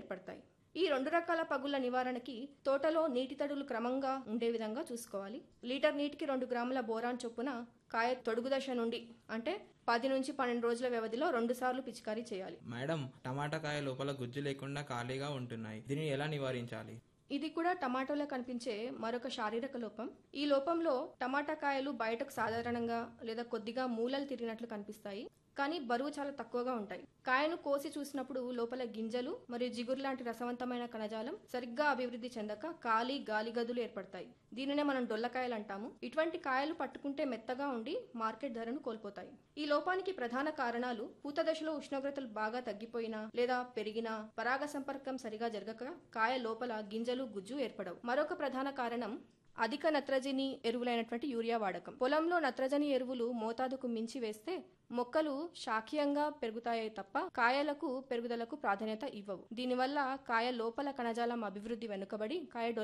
ఏర్పడతాయి ఈ రెండు రకాల పగుళ్ల నివారణకి తోటలో నీటి తడులు క్రమంగా ఉండే విధంగా చూసుకోవాలి లీటర్ నీటికి రెండు గ్రాముల బోరాన్ చొప్పున కాయ తొడుగు దశ నుండి అంటే పది నుంచి పన్నెండు రోజుల వ్యవధిలో రెండు సార్లు పిచికారీ చేయాలి మేడం టమాటా కాయ లోపల గుజ్జు లేకుండా ఖాళీగా ఉంటున్నాయి దీన్ని ఎలా నివారించాలి ఇది కూడా టమాటోలో కనిపించే మరొక శారీరక లోపం ఈ లోపంలో టమాటా కాయలు బయటకు సాధారణంగా లేదా కొద్దిగా మూలలు తిరిగినట్లు కనిపిస్తాయి కానీ బరువు చాలా తక్కువగా ఉంటాయి కాయను కోసి చూసినప్పుడు లోపల గింజలు మరియు జిగురు లాంటి రసవంతమైన కణజాలం సరిగ్గా అభివృద్ధి చెందక ఖాళీ గాలి గదులు ఏర్పడతాయి దీనినే మనం డొల్లకాయలు అంటాము ఇటువంటి కాయలు పట్టుకుంటే మెత్తగా ఉండి మార్కెట్ ధరను కోల్పోతాయి ఈ లోపానికి ప్రధాన కారణాలు పూత దశలో ఉష్ణోగ్రతలు బాగా తగ్గిపోయినా లేదా పెరిగినా పరాగ సంపర్కం సరిగా జరగక కాయ లోపల గింజలు గుజ్జు ఏర్పడవు మరొక ప్రధాన కారణం అధిక నత్రజని ఎరువులైనటువంటి యూరియా వాడకం పొలంలో నత్రజని ఎరువులు మోతాదుకు మించి వేస్తే మొక్కలు శాఖీయంగా పెరుగుతాయే తప్ప కాయలకు పెరుగుదలకు ప్రాధాన్యత ఇవ్వవు దీనివల్ల కాయ లోపల కణజాలం అభివృద్ధి వెనుకబడి కాయ